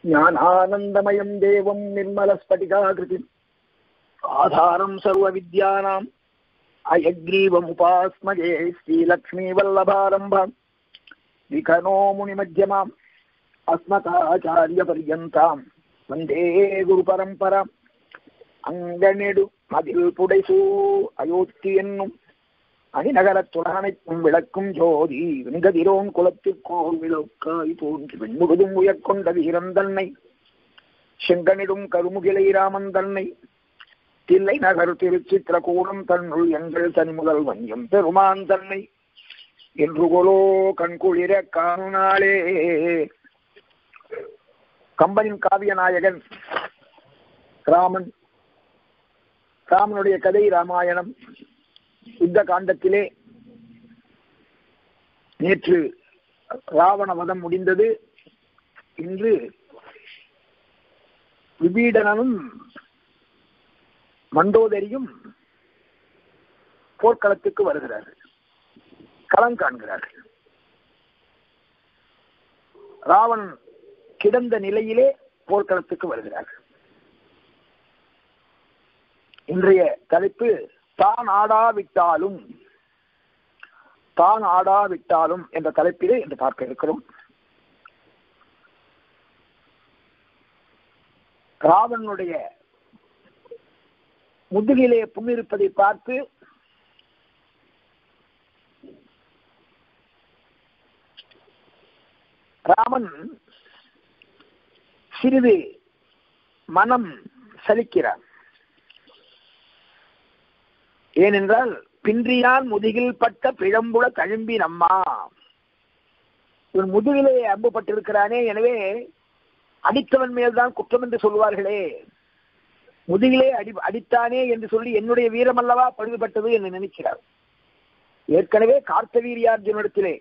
ஞானானந்தமயம் தேவம் நிர்மலஸ்பட்டிகாகிருதிம் ஆதாரம் சர்வ வித்யானாம் அயக்ரீவமுபாஸ்மஜே ஸ்ரீலக்ஷ்மீ வல்லபாரம்பாம் விகனோ முனிமத்தியமாம் அஸ்மதாச்சாரிய பர்யந்தாம் வந்தே குரு பரம்பராம் அங்கநெடு மதில் புடைசூ அயோத்தி என்னும் அணிநகரத்துடன் அனைத்தும் விளக்கும் ஜோதி வெங்கதிரோன் குலத்திற்கோர் விளக்காய் தோன்றி வெண்முழுதும் உயர்கொண்ட வீரன் தன்னை செங்கனிடும் கருமுகிலை ராமன் தன்னை தில்லை நகர் திருச்சித்திரகூடம் தன்னுள் எங்கள் தனி முதல் வஞ்சம் பெருமான் தன்னை என்று கொலோ கண்குளிர காணுனாளே கம்பனின் காவிய நாயகன் ராமன் ராமனுடைய கதை ராமாயணம் யுத்த காண்டத்திலே நேற்று ராவண வதம் முடிந்தது இன்று விபீடனும் மண்டோதரியும் போர்க்களத்துக்கு வருகிறார்கள் களம் காண்கிறார்கள் ராவணன் கிடந்த நிலையிலே போர்க்களத்துக்கு வருகிறார்கள் இன்றைய தலைப்பு தான் ஆடாவிட்டாலும் தான் ஆடாவிட்டாலும் என்ற தலைப்பிலே இன்று பார்க்க இருக்கிறோம் ராவனுடைய முதுகிலே புண்ணிருப்பதை பார்த்து ராமன் சிறிது மனம் சலிக்கிறான் ஏனென்றால் பின்றியான் முதுகில் பட்ட பிழம்புல தழும்பி நம்மா இவன் முதுகிலே அம்பு பட்டிருக்கிறானே எனவே அடித்தவன் மேல்தான் குற்றம் என்று சொல்வார்களே முதுகிலே அடி அடித்தானே என்று சொல்லி என்னுடைய வீரம் அல்லவா பழுதுபட்டது என்று நினைக்கிறார் ஏற்கனவே கார்த்தவீரியார்ஜுனிடத்திலே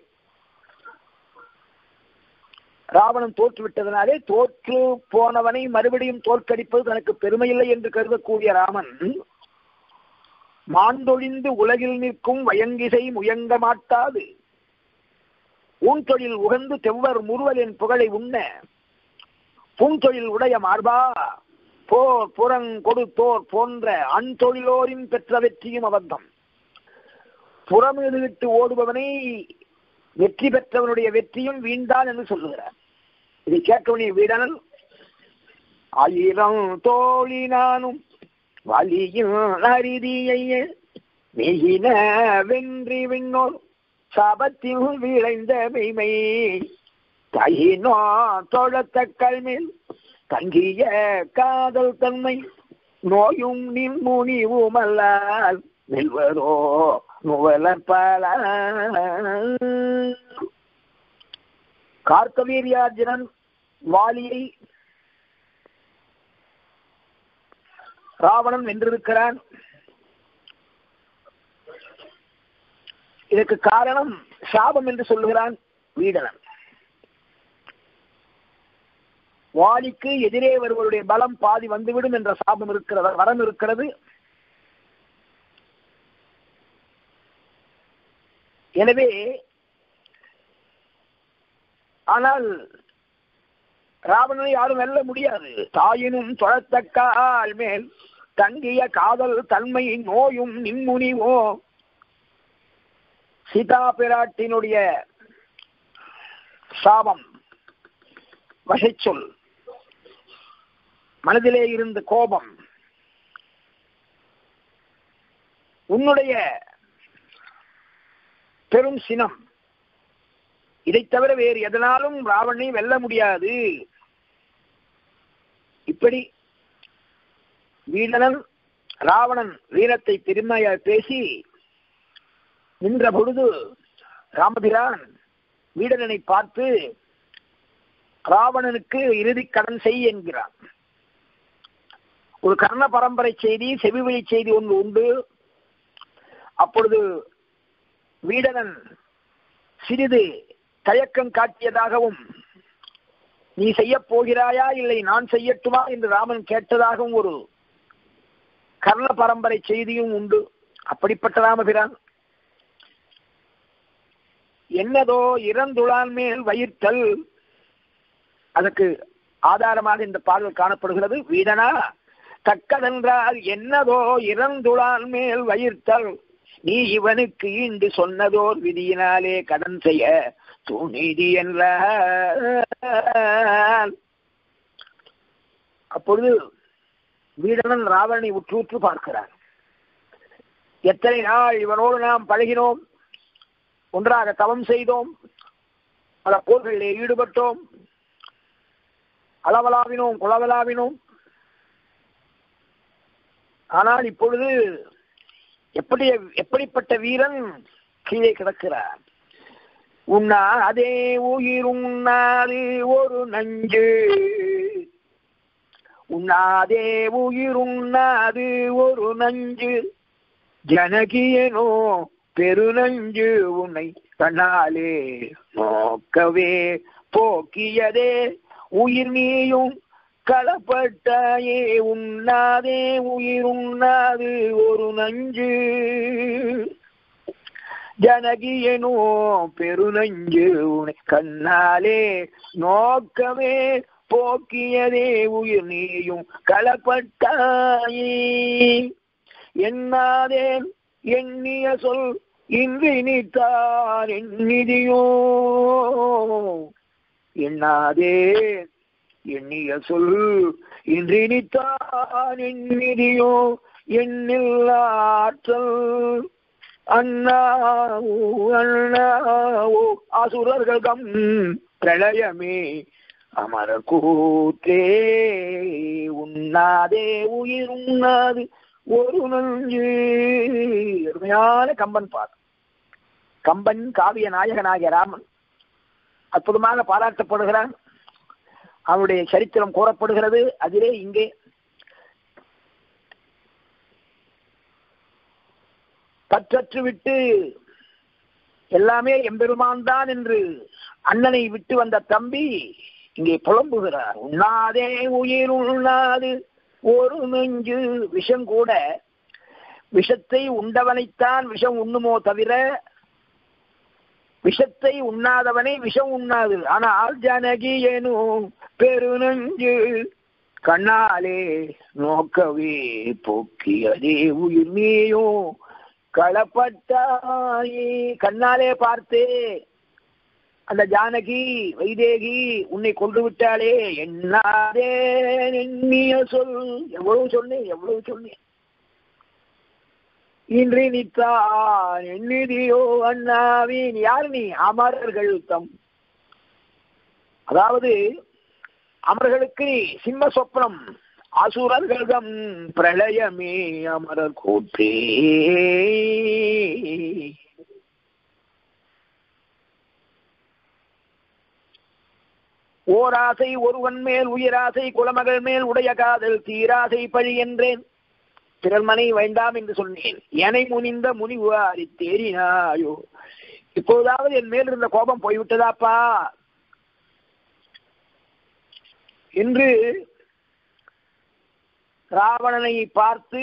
ராவணன் தோற்றுவிட்டதனாலே தோற்று போனவனை மறுபடியும் தோற்கடிப்பது தனக்கு பெருமையில்லை என்று கருதக்கூடிய ராமன் மாண்டொழிந்து உலகில் நிற்கும் வயங்கிசை முயங்க மாட்டாது ஊன்தொழில் உகந்து தெவ்வர் முறுவலின் புகழை உண்ண பூந்தொழில் உடைய மார்பா போர் புறங் கொடுத்தோர் போன்ற அன்தொழிலோரின் பெற்ற வெற்றியும் அபத்தம் புறமிட்டு ஓடுபவனை வெற்றி பெற்றவனுடைய வெற்றியும் வீண்டான் என்று சொல்லுகிறார் இதை கேட்கவனே வீடனன் ஆயிரம் தோழினானும் வலியும் அரிதிய நெகின வென்றி விண்ணோர் சபத்தில் விளைந்த மெய்மை தையினோ தொழத்தக்கல் மேல் தங்கிய காதல் தன்மை நோயும் நின் முனிவுமல்லால் வெல்வரோ நுவலர் பல கார்த்தவீரியார்ஜுனன் வாலியை ராவணன் வென்றிருக்கிறான் இதற்கு காரணம் சாபம் என்று சொல்லுகிறான் வீடனன் வாலிக்கு எதிரே வருவருடைய பலம் பாதி வந்துவிடும் என்ற சாபம் இருக்கிறது வரம் இருக்கிறது எனவே ஆனால் ராவணனை யாரும் வெல்ல முடியாது தாயினும் தொழத்தக்கால் மேல் தங்கிய காதல் தன்மை நோயும் நின்முனிவோ சீதா பிராட்டினுடைய சாபம் வசைச்சொல் மனதிலே இருந்த கோபம் உன்னுடைய பெரும் சினம் இதை தவிர வேறு எதனாலும் ராவணனை வெல்ல முடியாது இப்படி வீடனன் ராவணன் வீரத்தை பெருமையா பேசி நின்ற பொழுது ராமபிரான் வீடனனை பார்த்து ராவணனுக்கு இறுதி கடன் செய் என்கிறான் ஒரு கர்ண பரம்பரை செய்தி செவிவழி செய்தி ஒன்று உண்டு அப்பொழுது வீடனன் சிறிது தயக்கம் காட்டியதாகவும் நீ செய்ய போகிறாயா இல்லை நான் செய்யட்டுமா என்று ராமன் கேட்டதாகவும் ஒரு கர்ண பரம்பரை செய்தியும் உண்டு அப்படிப்பட்ட ராமபிரான் என்னதோ இறந்துளான் மேல் வயிற்றல் அதற்கு ஆதாரமாக இந்த பாடல் காணப்படுகிறது வீடனா தக்கதென்றால் என்னதோ இறந்துளான் மேல் வயிர்த்தல் நீ இவனுக்கு ஈண்டு சொன்னதோர் விதியினாலே கடன் செய்ய துணிதி என்ற அப்பொழுது வீடனன் ராவணனை உற்று உற்று பார்க்கிறார் எத்தனை நாள் இவனோடு நாம் பழகினோம் ஒன்றாக தவம் செய்தோம் பல போர்களிலே ஈடுபட்டோம் அளவலாவினோம் குளவலாவினோம் ஆனால் இப்பொழுது எப்படி எப்படிப்பட்ட வீரன் கீழே கிடக்கிறார் உண்ணா அதே உயிர் உண்ணாது ஒரு நஞ்சு உண்ணாதே உயிர் உண்ணாது ஒரு நஞ்சு ஜனகியனோ பெருநஞ்சு உன்னை கண்ணாலே நோக்கவே போக்கியதே உயிர் நீயும் களப்பட்டாயே உண்ணாதே உயிர் உண்ணாது ஒரு நஞ்சு ஜனகியனோ பெருநஞ்சு உனை கண்ணாலே நோக்கமே போக்கியதே உயிர் நீயும் களப்பட்டாயே எண்ணாதேன் எண்ணிய சொல் இன்றி நீத்தான் எண்ணிதியோ எண்ணாதே எண்ணிய சொல் இன்றி நீத்தான் எண்ணிதியோ எண்ணில் ஆற்றல் அண்ணாவோ அண்ணாவோ அசுரர்கள் கம் பிரளயமே அமரர் கூத்தே உண்ணாதே உயிர் உண்ணாது ஒரு நஞ்சு அருமையான கம்பன் பாடல் கம்பன் காவிய நாயகனாகிய ராமன் அற்புதமாக பாராட்டப்படுகிறான் அவனுடைய சரித்திரம் கூறப்படுகிறது அதிலே இங்கே பற்றற்று விட்டு எல்லாமே எம்பெருமான் தான் என்று அண்ணனை விட்டு வந்த தம்பி இங்கே புலம்புகிறார் உண்ணாதே உயிர் உண்ணாது ஒரு நெஞ்சு விஷம் கூட விஷத்தை உண்டவனைத்தான் விஷம் உண்ணுமோ தவிர விஷத்தை உண்ணாதவனை விஷம் உண்ணாது ஆனால் ஜனகி எனும் பெருநஞ்சு கண்ணாலே நோக்கவே போக்கியதே உயிர் நீயும் களப்பட்டாயே கண்ணாலே பார்த்தே அந்த ஜானகி வைதேகி உன்னை கொண்டு விட்டாளே எண்ணாதே எண்ணிய சொல் எவ்வளவு சொன்னேன் எவ்வளவு சொன்னேன் இன்றி நித்தான் எண்ணிதியோ அண்ணாவின் யார் நீ அமரர்கள் தம் அதாவது அமர்களுக்கு நீ சிம்ம சொப்னம் அசுரர்களிடம் பிரளயமே அமரர் கூற்றே ஓராசை ஒருவன் மேல் உயிராசை குலமகள் மேல் உடைய காதல் தீராசை பழி என்றேன் பிறர் மனை வேண்டாம் என்று சொன்னேன் எனை முனிந்த முனிவாரி தேறினாயோ இப்போதாவது என் மேல் இருந்த கோபம் போய்விட்டதாப்பா என்று ராவணனை பார்த்து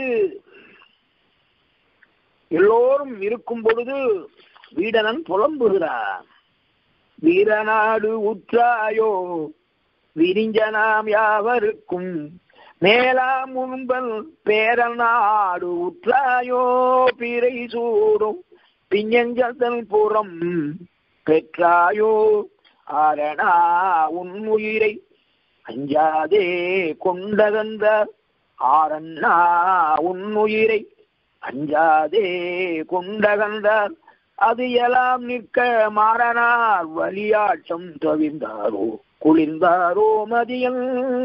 எல்லோரும் இருக்கும் பொழுது வீடனன் புலம்புகிறான் வீரநாடு உற்றாயோ விரிஞ்சனாம் யாவருக்கும் மேலாம் முன்பல் பேரநாடு உற்றாயோ பிறை சூடும் பிஞ்சஞ்சல் புறம் பெற்றாயோ ஆரணா உன் உயிரை அஞ்சாதே கொண்டகந்த ஆரண்ணா உன் உயிரை அஞ்சாதே கொண்டகந்தார் அது எல்லாம் நிற்க மாறனார் வலியாட்சம் தவிர்ந்தாரோ குளிர்ந்தாரோ மதியம்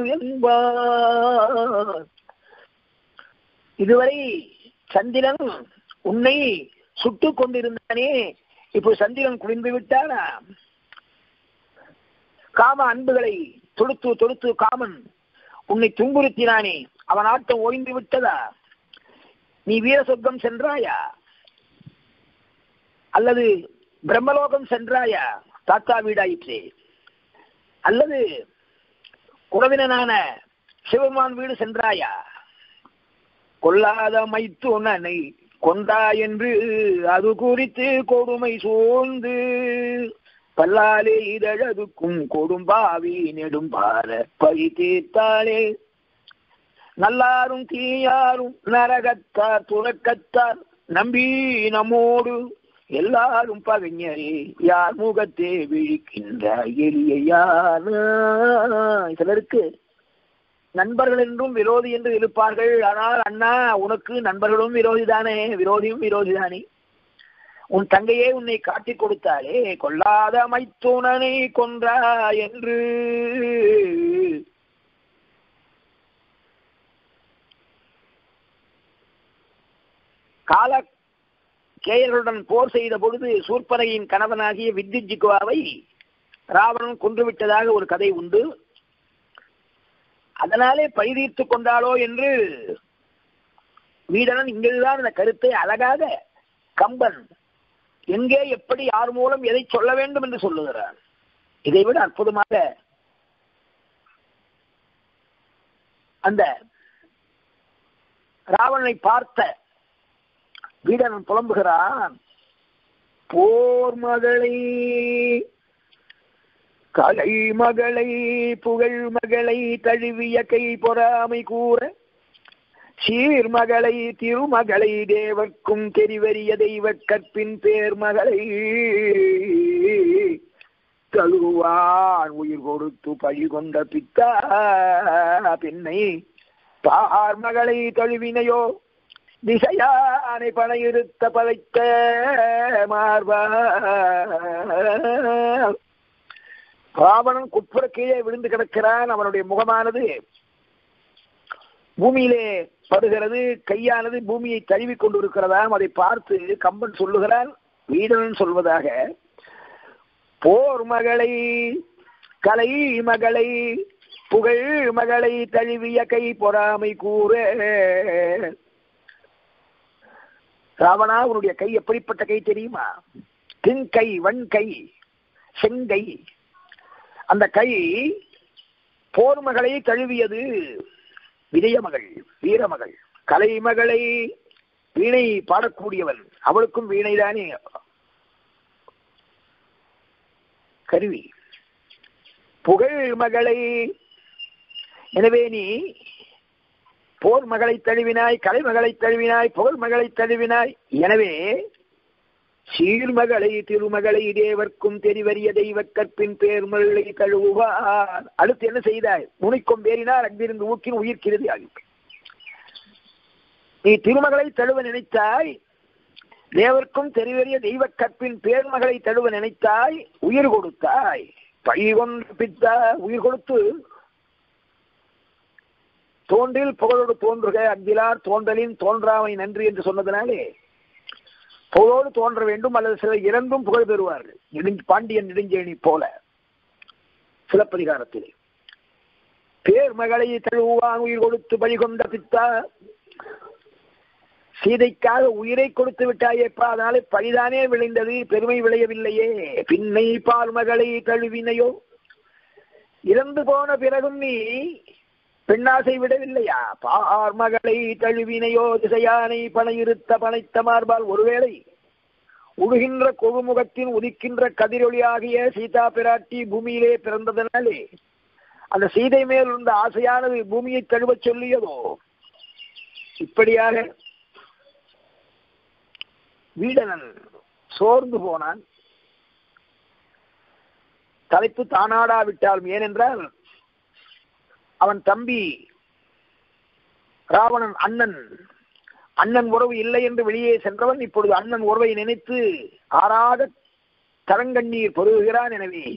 என்பார் இதுவரை சந்திரன் உன்னை சுட்டு கொண்டிருந்தானே இப்போ சந்திரன் குளிர்ந்து விட்டானா காம அன்புகளை தொடுத்து தொடுத்து காமன் உன்னை துன்புறுத்தினானே அவன் ஆட்டம் ஓய்ந்து விட்டதா நீ வீர சொர்க்கம் சென்றாயா அல்லது பிரம்மலோகம் சென்றாயா தாத்தா வீடாயிற்றே அல்லது குறவினனான சிவபெருமான் வீடு சென்றாயா கொல்லாத மைத்து உன்னை கொண்டா என்று அது குறித்து கொடுமை சூழ்ந்து பல்லாலே இதழதுக்கும் கொடும்பாவி நெடும்பால பழி தீர்த்தாளே நல்லாரும் தீயாரும் நரகத்தார் துறக்கத்தார் நம்பி நம்மோடு எல்லாரும் பகைஞரே யார் முகத்தே விழிக்கின்ற எளியான சிலருக்கு நண்பர்கள் என்றும் விரோதி என்று இருப்பார்கள் ஆனால் அண்ணா உனக்கு நண்பர்களும் விரோதிதானே விரோதியும் விரோதிதானே உன் தங்கையே உன்னை காட்டிக் கொடுத்தாலே கொல்லாத மைத்துனனை கொன்றா என்று கால கேயர்களுடன் போர் செய்த பொழுது சூர்பனையின் கணவனாகிய வித்யுஜிகுவாவை ராவணன் கொன்றுவிட்டதாக ஒரு கதை உண்டு அதனாலே பழிதீர்த்து கொண்டாளோ என்று வீடனன் இங்குதான் இந்த கருத்தை அழகாக கம்பன் எங்கே எப்படி யார் மூலம் எதை சொல்ல வேண்டும் என்று சொல்லுகிறார் இதைவிட அற்புதமாக அந்த ராவணனை பார்த்த வீடனன் புலம்புகிறான் போர் மகளை கலை மகளை புகழ் மகளை தழுவிய கை பொறாமை கூற சீர்மகளை திருமகளை தேவர்க்கும் தெரிவறிய தெய்வ கற்பின் பேர் மகளை கழுவான் உயிர் கொடுத்து பழி கொண்ட பித்தா பின்னை பார் மகளை தழுவினையோ திசையானை பனையிருத்த பதைத்த மார்பா ராவணன் குப்புற கீழே விழுந்து கிடக்கிறான் அவனுடைய முகமானது பூமியிலே படுகிறது கையானது பூமியை தழுவி கொண்டிருக்கிறதாம் அதை பார்த்து கம்பன் சொல்லுகிறான் வீரன் சொல்வதாக போர் மகளை கலை மகளை புகழ் மகளை தழுவிய கை பொறாமை கூற ராவணா உன்னுடைய கை எப்படிப்பட்ட கை தெரியுமா தின்கை வன்கை செங்கை அந்த கை போர் மகளை தழுவியது விஜயமகள் வீரமகள் கலைமகளை வீணை பாடக்கூடியவன் அவளுக்கும் வீணைதானே கருவி புகழ் மகளை எனவே நீ போர் மகளை தழுவினாய் கலைமகளை தழுவினாய் புகழ் மகளை தழுவினாய் எனவே சீர்மகளை திருமகளை தேவர்க்கும் தெரிவறிய தெய்வ கற்பின் பேர்மலை தழுவுவார் அடுத்து என்ன செய்தாய் முனைக்கும் பேரினார் அங்கிருந்து ஊக்கின் உயிர்க்கிறது ஆகி நீ திருமகளை தழுவ நினைத்தாய் தேவர்க்கும் தெரிவறிய தெய்வ கற்பின் பேர்மகளை தழுவ நினைத்தாய் உயிர் கொடுத்தாய் பழி கொண்டு பித்தா உயிர் கொடுத்து தோன்றில் புகழோடு தோன்றுக அங்கிலார் தோன்றலின் தோன்றாமை நன்றி என்று சொன்னதனாலே புகழோடு தோன்ற வேண்டும் அல்லது சிலர் இறந்தும் புகழ் பெறுவார்கள் நெடுஞ் பாண்டியன் நெடுஞ்சேணி போல சிலப்பதிகாரத்திலே பேர் மகளை தழுவான் உயிர் கொடுத்து பழி கொண்ட பித்தா சீதைக்காக உயிரை கொடுத்து விட்டாயேப்பா அதனாலே பழிதானே விளைந்தது பெருமை விளையவில்லையே பின்னை பால் மகளை தழுவினையோ இறந்து போன பிறகும் நீ பெண்ணாசை விடவில்லையா பார் மகளை தழுவினையோ திசையானை பனையிருத்த பனைத்த மார்பால் ஒருவேளை உடுகின்ற கொழுமுகத்தின் உதிக்கின்ற கதிரொளியாகிய சீதா பிராட்டி பூமியிலே பிறந்ததனாலே அந்த சீதை மேல் இருந்த ஆசையானது பூமியை தழுவச் சொல்லியதோ இப்படியாக வீடனன் சோர்ந்து போனான் தலைப்பு தானாடாவிட்டாலும் ஏனென்றால் அவன் தம்பி ராவணன் அண்ணன் அண்ணன் உறவு இல்லை என்று வெளியே சென்றவன் இப்பொழுது அண்ணன் உறவை நினைத்து ஆறாத தரங்கண்ணீர் பொருகுகிறான் எனவே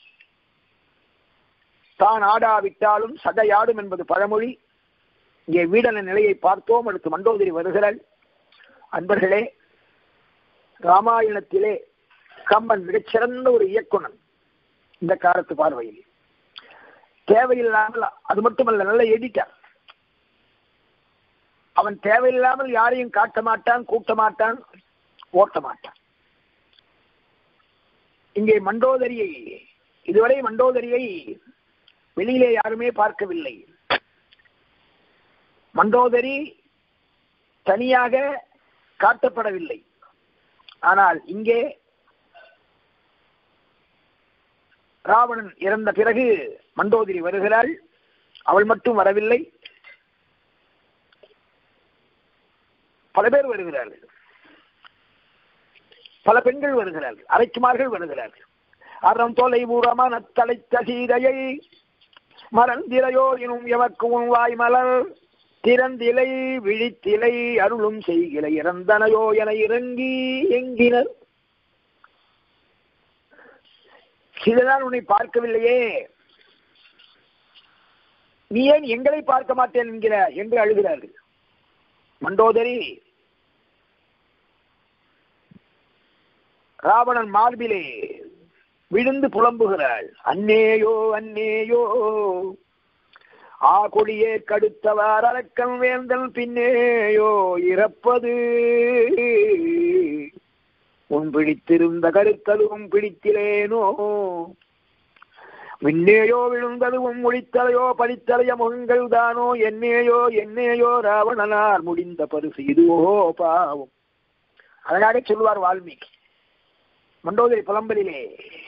தான் ஆடாவிட்டாலும் சதையாடும் என்பது பழமொழி இங்கே வீடன நிலையை பார்த்தோம் அடுத்து மண்டோதரி வருகிறாள் அன்பர்களே ராமாயணத்திலே கம்பன் மிகச்சிறந்த ஒரு இயக்குனன் இந்த காலத்து பார்வையில் தேவையில்லாமல் அது மட்டுமல்ல நல்ல எடிட்டர் அவன் தேவையில்லாமல் யாரையும் காட்ட மாட்டான் கூட்ட மாட்டான் ஓட்ட மாட்டான் இங்கே மண்டோதரியை இதுவரை மண்டோதரியை வெளியிலே யாருமே பார்க்கவில்லை மண்டோதரி தனியாக காட்டப்படவில்லை ஆனால் இங்கே ராவணன் இறந்த பிறகு மண்டோதரி வருகிறாள் அவள் மட்டும் வரவில்லை பல பேர் வருகிறார்கள் பல பெண்கள் வருகிறார்கள் அரைக்குமார்கள் வருகிறார்கள் அறம் தொலை ஊரமான தலைத்த சீதையை மறந்திலையோ எனும் எமக்கு உன் வாய் மலர் திறந்திலை விழித்திலை அருளும் செய்கிலை இறந்தனையோ என இறங்கி எங்கினர் சிலதான் உன்னை பார்க்கவில்லையே நீ ஏன் எங்களை பார்க்க மாட்டேன் என்கிற என்று அழுகிறார்கள் மண்டோதரி ராவணன் மார்பிலே விழுந்து புலம்புகிறாள் அன்னேயோ அன்னேயோ ஆ கொடியே கடுத்தவார் அரக்கன் வேந்தன் பின்னேயோ இறப்பது உன் பிடித்திருந்த கருத்ததுவும் பிடித்திலேனோ விண்ணேயோ விழுந்ததுவும் முடித்தலையோ படித்தலைய முகங்கள் தானோ என்னேயோ என்னேயோ ராவணனார் முடிந்த பரிசு இதுவோ பாவம் அழகாக சொல்வார் வால்மீகி மண்டோதரி புலம்பலிலே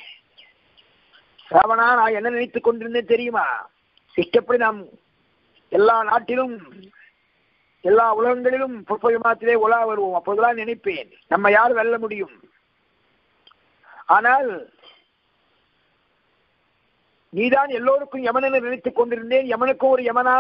ராவணா நான் என்ன நினைத்துக் கொண்டிருந்தேன் தெரியுமா இஷ்டப்படி நாம் எல்லா நாட்டிலும் எல்லா உலகங்களிலும் புஷ்பவிமானத்திலே உலா வருவோம் அப்போதுதான் நினைப்பேன் நம்ம யார் வெல்ல முடியும் ஆனால் நீதான் எல்லோருக்கும் யமன் என நினைத்துக் கொண்டிருந்தேன் யமனுக்கும் ஒரு யமனா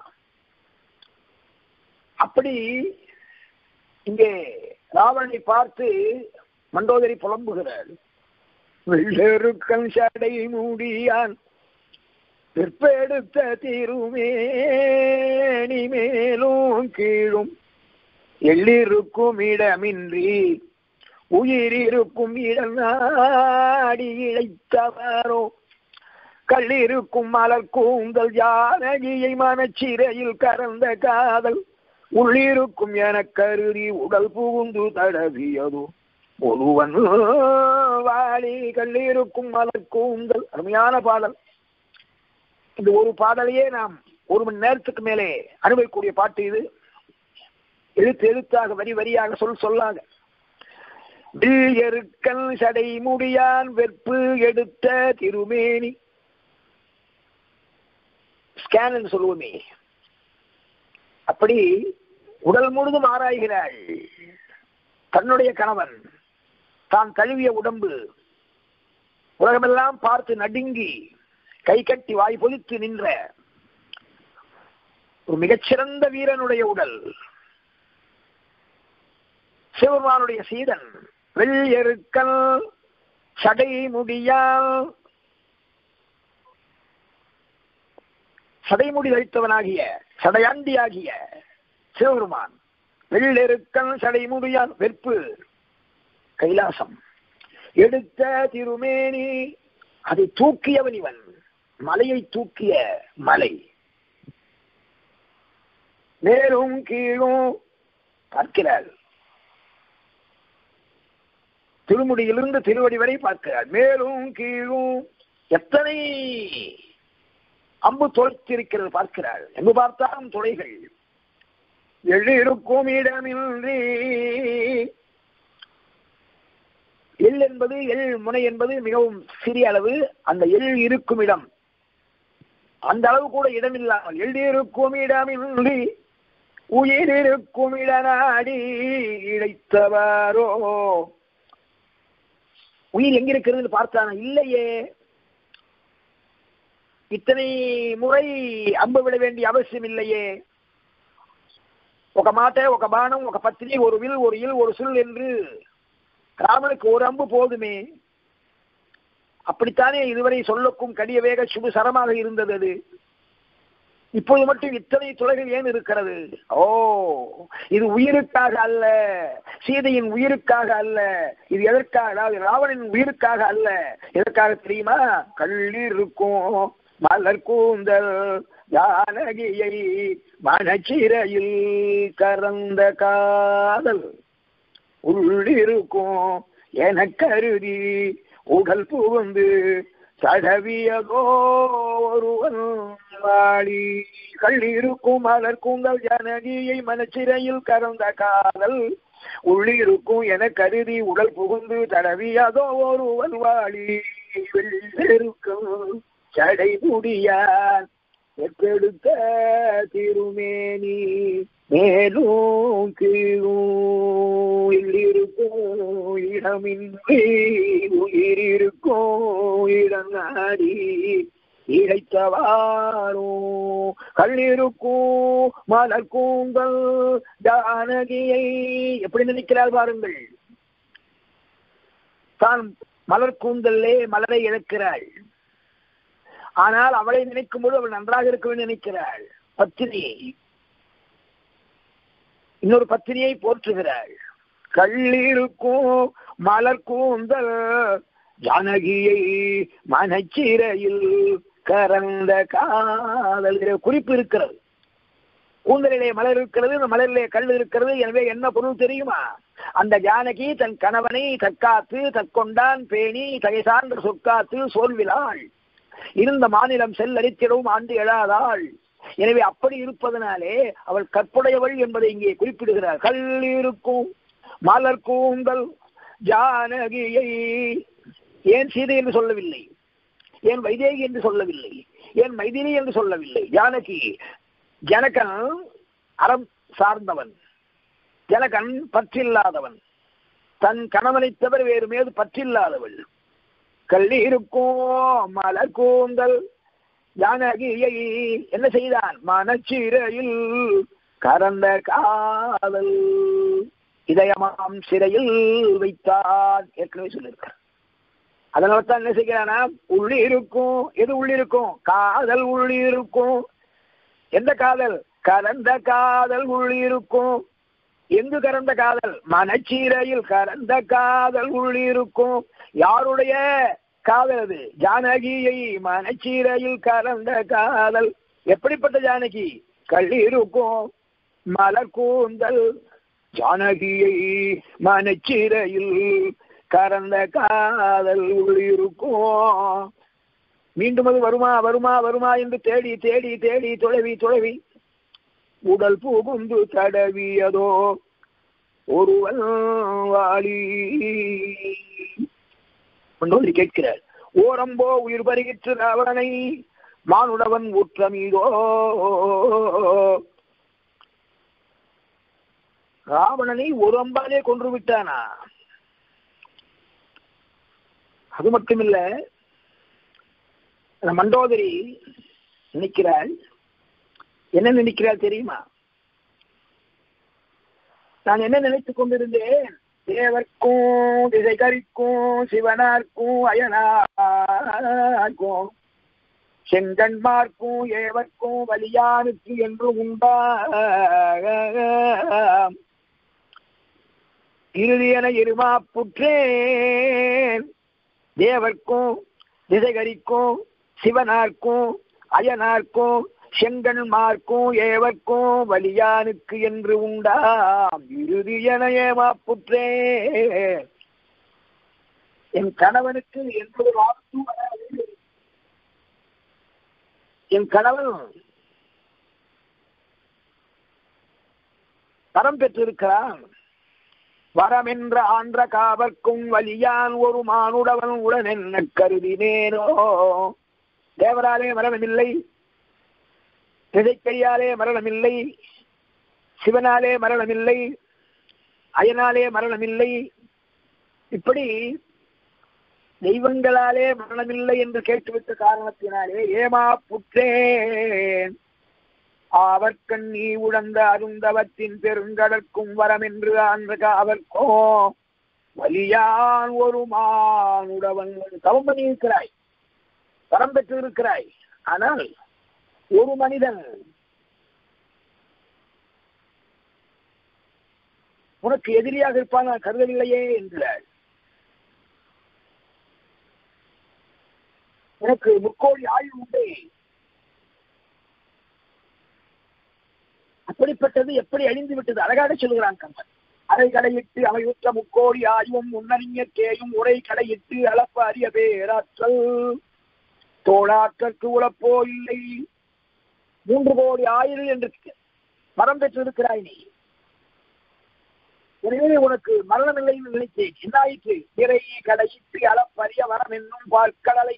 அப்படி இங்கே ராவணனை பார்த்து மண்டோதரி புலம்புகிறாள் வெள்ளெருக்கன் சடை மூடியான் பிற்பெடுத்த திருமேனி மேலும் கீழும் எள்ளிருக்கும் இடமின்றி உயிரிருக்கும் இடம் நாடி இழைத்தவரோ கள்ளிருக்கும் மலர் கூந்தல் ஜானகியை மனச்சிறையில் கறந்த காதல் உள்ளிருக்கும் என கருதி உடல் புகுந்து தடவியதோ ஒருவன் வாழி கள்ளிருக்கும் மலர் கூந்தல் அருமையான பாடல் இந்த ஒரு பாடலையே நாம் ஒரு மணி நேரத்துக்கு மேலே அனுபவிக்கக்கூடிய பாட்டு இது எழுத்து எழுத்தாக வரி வரியாக சொல் சொல்லாக வில் எருக்கல் சடை முடியான் வெற்பு எடுத்த திருமேனி ஸ்கேன் சொல்லுவோமே அப்படி உடல் முழுதும் ஆராய்கிறாள் தன்னுடைய கணவன் தான் தழுவிய உடம்பு உலகமெல்லாம் பார்த்து நடுங்கி கை கட்டி வாய் பொதித்து நின்ற ஒரு மிகச்சிறந்த வீரனுடைய உடல் சிவபெருமானுடைய சீதன் வெள்ளெருக்கல் சடை முடியால் சடைமுடி வைத்தவனாகிய சடையாண்டியாகிய சிவபெருமான் வெள்ளெருக்கல் சடைமுடியால் வெற்பு கைலாசம் எடுத்த திருமேனி அதை தூக்கியவன் இவன் மலையை தூக்கிய மலை மேலும் கீழும் பார்க்கிறாள் திருமுடியிலிருந்து திருவடி வரை பார்க்கிறாள் மேலும் கீழும் எத்தனை அம்பு தொலைத்திருக்கிறது பார்க்கிறாள் எங்கு பார்த்தாலும் துளைகள் எள்ளிருக்கும் இடமின்றி எள் என்பது எள் முனை என்பது மிகவும் சிறிய அளவு அந்த எள் இருக்கும் இடம் அந்த அளவு கூட இடம் இல்லாமல் எள் இருக்கும் இடமின்றி உயிர் இருக்கும் இடநாடி இழைத்தவாரோ உயிர் எங்க இருக்கிறது பார்த்தானா இல்லையே இத்தனை முறை அம்பு விட வேண்டிய அவசியம் இல்லையே ఒక మాట ఒక బాణం ఒక పత్రి ஒரு வில் ஒரு இல் ஒரு சொல் என்று ராமனுக்கு ஒரு அம்பு போதுமே அப்படித்தானே இதுவரை சொல்லக்கும் கடிய வேக சுடு சரமாக இருந்தது அது இப்போது மட்டும் இத்தனை துளைகள் ஏன் இருக்கிறது ஓ இது உயிருக்காக அல்ல சீதையின் உயிருக்காக அல்ல இது எதற்காக அதாவது ராவணனின் உயிருக்காக அல்ல எதற்காக தெரியுமா கள்ளிருக்கும் மலர் கூந்தல் ஜானகியை மனச்சிறையில் கறந்த காதல் உள்ளிருக்கும் என கருதி உடல் புகுந்து தடவியதோ ஒருவன் வாடி கள்ளிருக்கும் மலர் கூந்தல் ஜானகியை மனச்சிறையில் கறந்த காதல் உள்ளிருக்கும் என கருதி உடல் புகுந்து தடவியதோ ஒருவன் வாடி வெள்ளெருக்கும் சடை முடியான் எப்பெடுத்த திருமேனி மேலும் கீழும் இல்லிருக்கும் இடமின்றி உயிரிருக்கும் இடங்காடி இழைத்தவாரும் கல்லிருக்கும் மலர் கூந்தல் ஜானகியை எப்படி நினைக்கிறார் பாருங்கள் தான் மலர் கூந்தல்லே மலரை இழக்கிறாள் ஆனால் அவளை நினைக்கும் போது அவள் நன்றாக இருக்க வேண்டும் நினைக்கிறாள் பத்தினி இன்னொரு பத்தினியை போற்றுகிறாள் கள்ளிருக்கும் மலர் கூந்தல் ஜானகியை மனச்சிறையில் கரந்த காதல் குறிப்பு இருக்கிறது கூந்தலிலே மலர் இருக்கிறது இந்த மலரிலே கல் இருக்கிறது எனவே என்ன பொருள் தெரியுமா அந்த ஜானகி தன் கணவனை தற்காத்து தற்கொண்டான் பேணி தகை சார்ந்த சொற்காத்து சோல்விலாள் இருந்த மாநிலம் செல்லரித்திடவும் ஆண்டு எழாதாள் எனவே அப்படி இருப்பதனாலே அவள் கற்புடையவள் என்பதை இங்கே குறிப்பிடுகிறார் கல் இருக்கும் மலர் கூந்தல் ஜானகியை ஏன் சீதை என்று சொல்லவில்லை ஏன் வைதேகி என்று சொல்லவில்லை ஏன் மைதினி என்று சொல்லவில்லை ஜானகி ஜனகன் அறம் சார்ந்தவன் ஜனகன் பற்றில்லாதவன் தன் கணவனை தவிர வேறு மீது பற்றில்லாதவள் கள்ளி இருக்கும் மலர் கூந்தல் ஜானகியை என்ன செய்தான் மனச்சிறையில் கரந்த காதல் இதயமாம் சிறையில் வைத்தான் ஏற்கனவே சொல்லியிருக்கார் அதனால தான் என்ன செய்கிறானா உள்ளி இருக்கும் எது உள்ளி இருக்கும் காதல் உள்ளி இருக்கும் எந்த காதல் கலந்த காதல் உள்ளி இருக்கும் எங்கு கறந்த காதல் மனச்சீரையில் கறந்த காதல் உள்ளி இருக்கும் யாருடைய காதல் அது ஜானகியை மனச்சீரையில் கலந்த காதல் எப்படிப்பட்ட ஜானகி கள்ளி இருக்கும் மலர் கூந்தல் ஜானகியை மனச்சீரையில் கறந்த காதல் உள்ளிருக்கும் மீண்டும் அது வருமா வருமா வருமா என்று தேடி தேடி தேடி தொலைவி தொலைவி உடல் புகுந்து தடவியதோ ஒருவன் வாலி கொண்டு கேட்கிறார் ஓரம்போ உயிர் பருகிற்று அவனை மானுடவன் ஊற்றமீதோ ராவணனை ஒரு அம்பாலே கொன்று விட்டானா அது மட்டுமில்ல அந்த மண்டோதரி நினைக்கிறாள் என்ன நினைக்கிறாள் தெரியுமா நான் என்ன நினைத்துக் கொண்டிருந்தேன் தேவர்க்கும் திசைகரிக்கும் சிவனார்க்கும் அயனார்க்கும் செங்கன்மார்க்கும் ஏவர்க்கும் வலியானுக்கு என்று உண்டா இறுதியென இருமா புற்றேன் தேவர்க்கும் திசைகரிக்கும் சிவனார்க்கும் அயனார்க்கும் செங்கன்மார்க்கும் ஏவர்க்கும் வலியானுக்கு என்று உண்டாம் இறுதி என ஏமாப்புற்றே என் கணவனுக்கு எந்த ஒரு ஆபத்தும் வராது என் கணவன் வரம் பெற்றிருக்கிறான் வரம் என்ற ஆன்ற காவர்க்கும் வலியான் ஒரு மானுடவன் உடன் என்ன கருதினேனோ தேவராலே மரணமில்லை திசைக்கையாலே மரணமில்லை சிவனாலே மரணமில்லை அயனாலே மரணமில்லை இப்படி தெய்வங்களாலே மரணமில்லை என்று கேட்டுவிட்ட காரணத்தினாலே ஏமா புற்றேன் அவர்கண் நீ உழந்த அருந்தவத்தின் பெருங்கடற்கும் வரம் என்று ஆன்ற அவர்க்கோ வலியான் ஒரு மானுடவன் தவம் பண்ணியிருக்கிறாய் வரம் பெற்றிருக்கிறாய் ஆனால் ஒரு மனிதன் உனக்கு எதிரியாக இருப்பான் நான் கருதவில்லையே என்கிறாள் உனக்கு முக்கோடி ஆயுள் உண்டே அப்படிப்பட்டது எப்படி அழிந்து விட்டது அழகாக சொல்கிறான் கம்பன் அரை கடையிட்டு அமைவுற்ற முக்கோடி ஆயுவும் முன்னறிஞர்க்கேயும் உரை கடையிட்டு அளப்ப அறிய பேராற்றல் தோளாற்றற்கு உழப்போ இல்லை மூன்று கோடி ஆயுள் என்று மரம் பெற்றிருக்கிறாய் நீ எனவே உனக்கு மரணமில்லைன்னு நினைத்தேன் என்னாயிற்று பிறை கடையிட்டு அளப்பரிய வரம் என்னும் பார்க்கடலை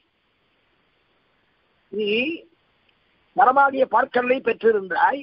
நீ மரமாகிய பார்க்கடலை பெற்றிருந்தாய்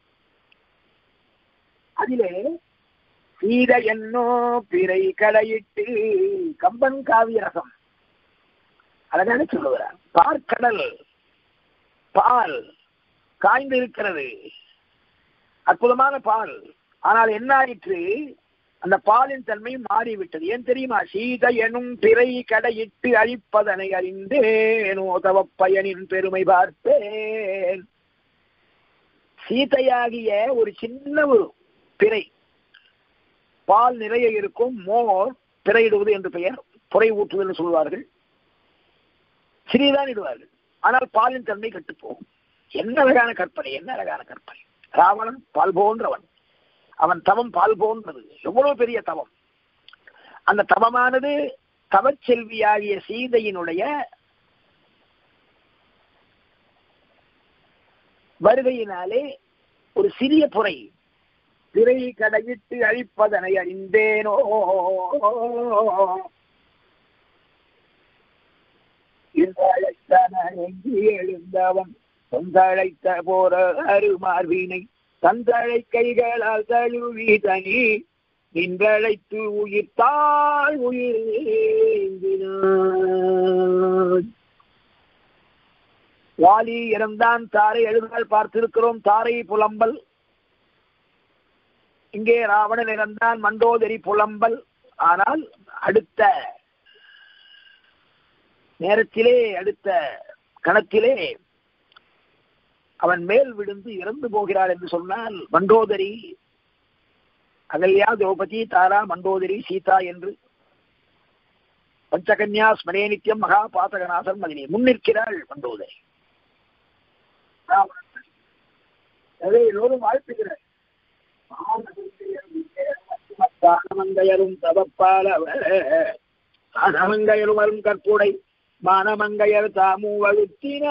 அதிலே சீத என்னோ பிறை கடையிட்டு கம்பன் காவியரசம் அழகான சொல்லுகிறார் பார்க்கடல் பால் காய்ந்து இருக்கிறது அற்புதமான பால் ஆனால் என்ன ஆயிற்று அந்த பாலின் தன்மை மாறிவிட்டது ஏன் தெரியுமா சீத எனும் பிறை கடையிட்டு அழிப்பதனை அறிந்தேனோ தவ பயனின் பெருமை பார்ப்பேன் சீதையாகிய ஒரு சின்ன ஒரு பிறை பால் நிறைய இருக்கும் மோர் பிறையிடுவது என்று பெயர் புரை ஊற்றுதல் சொல்வார்கள் சிறிதான் இடுவார்கள் ஆனால் பாலின் தன்மை கெட்டு போகும் என்ன அழகான கற்பனை என்ன அழகான கற்பனை ராவணன் பால் போன்றவன் அவன் தவம் பால் போன்றது எவ்வளவு பெரிய தவம் அந்த தவமானது தவச்செல்வியாகிய சீதையினுடைய வருகையினாலே ஒரு சிறிய புரை திரை கடையிட்டு அழிப்பதனை அறிந்தேனோ எழுந்தவன் சொந்தழைத்த போற அருமார்வினை தந்தழை கைகளால் தழுவி தனி நின்றழைத்து உயிர்த்தாள் உயிர் வாலி இறந்தான் தாரை எழுதுகள் பார்த்திருக்கிறோம் தாரை புலம்பல் இங்கே ராவணன் இறந்தான் மண்டோதரி புலம்பல் ஆனால் அடுத்த நேரத்திலே அடுத்த கணத்திலே அவன் மேல் விழுந்து இறந்து போகிறாள் என்று சொன்னால் மண்டோதரி அகல்யா திரௌபதி தாரா மண்டோதரி சீதா என்று பஞ்சகன்யா ஸ்மரே நித்தியம் மகா பாத்தகநாதன் மதினி முன்னிற்கிறாள் மண்டோதரி எல்லோரும் வாழ்த்துகிறார் தானமங்கையரும் தவப்பாலவர் தானமங்கையரும் வரும் கற்புடை மானமங்கையர் தாமு வகுத்தின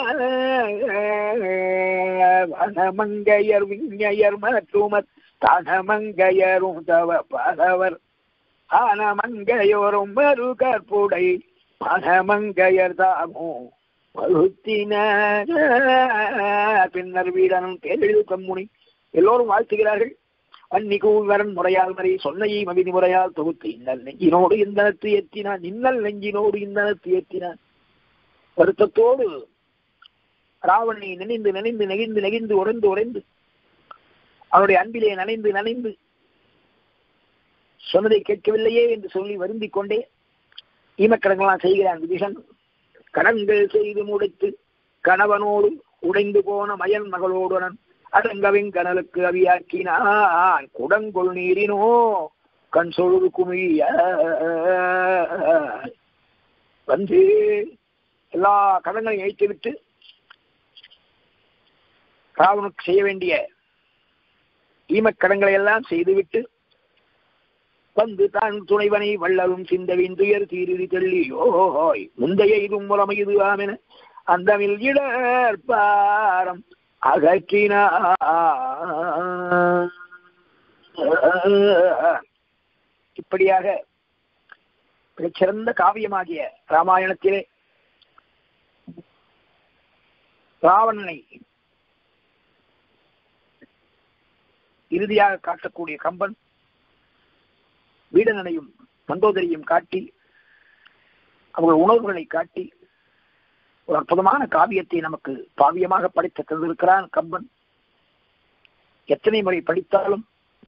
வனமங்கையர் விஞ்ஞயர் மற்றும் தனமங்கையரும் தவ பலவர் ஆனமங்கையோரும் மறு கற்புடை மனமங்கையர் தாமு வகுத்தின பின்னர் வீடனும் பேரெழில் கம்முனி எல்லோரும் வாழ்த்துகிறார்கள் அந்நிகூவரன் முறையால் மறை சொன்னையை மவிதி முறையால் தொகுத்து இன்னல் நெஞ்சினோடு இந்தனத்து ஏற்றினான் இன்னல் நெஞ்சினோடு இந்தனத்து ஏற்றினான் வருத்தத்தோடு ராவணனை நினைந்து நினைந்து நெகிழ்ந்து நெகிழ்ந்து உறைந்து உறைந்து அவனுடைய அன்பிலே நனைந்து நனைந்து சொன்னதை கேட்கவில்லையே என்று சொல்லி வருந்திக் கொண்டே ஈமக்கடங்களாம் செய்கிறான் விதிஷன் கடன்கள் செய்து முடித்து கணவனோடு உடைந்து போன மயன் மகளோடுடன் அடங்கவின் கனலுக்கு அவியாக்கினான் குடங்கொள் நீரினோ கண் சொழுது குமிழிய வந்து எல்லா கடன்களையும் வைத்து விட்டு ராவனுக்கு செய்ய வேண்டிய ஈமக்கடங்களை எல்லாம் செய்துவிட்டு வந்து தான் துணைவனை வள்ளலும் சிந்தவின் துயர் தீரிதி தெள்ளியோய் முந்தைய இதும் முறமை இது ஆமென அந்தமில் இடர்பாரம் அகற்றினா இப்படியாக மிகச்சிறந்த காவியமாகிய ராமாயணத்திலே ராவணனை இறுதியாக காட்டக்கூடிய கம்பன் வீடனனையும் மண்டோதரியும் காட்டி அவர்கள் உணர்வுகளை காட்டி ஒரு அற்புதமான காவியத்தை நமக்கு காவியமாக படித்து தந்திருக்கிறான் கம்பன் எத்தனை முறை படித்தாலும்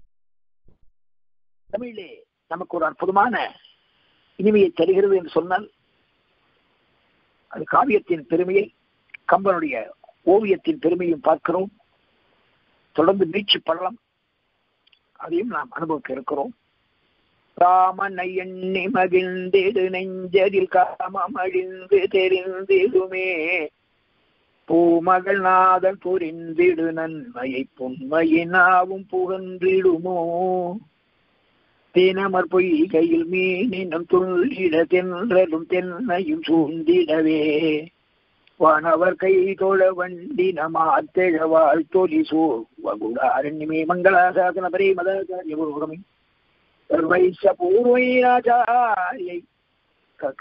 தமிழிலே நமக்கு ஒரு அற்புதமான இனிமையை தருகிறது என்று சொன்னால் அது காவியத்தின் பெருமையை கம்பனுடைய ஓவியத்தின் பெருமையும் பார்க்கிறோம் தொடர்ந்து மீட்சி பள்ளம் அதையும் நாம் அனுபவிக்க இருக்கிறோம் ராமனை எண்ணி மகிழ்ந்திடு நெஞ்சதில் காமம் அழிந்து தெரிந்திடுமே பூமகள் நாதன் புரிந்திடு நன்மையை பொன்மையினாவும் புகன்றிடுமோ தினமர் பொய்கையில் மீனினும் துள்ளிட தென்றலும் தென்னையும் சூழ்ந்திடவே வானவர் கை தொழ வண்டின மாத்தெழவாள் தொலி சோ வகுடாரண்யமே மங்களாசாசன பரே மதாச்சாரிய புரோகமே सर्वैश्च पूर्वैराचार्यै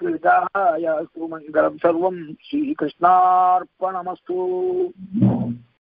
सकृताय सुमङ्गलं सर्वं श्रीकृष्णार्पणमस्तु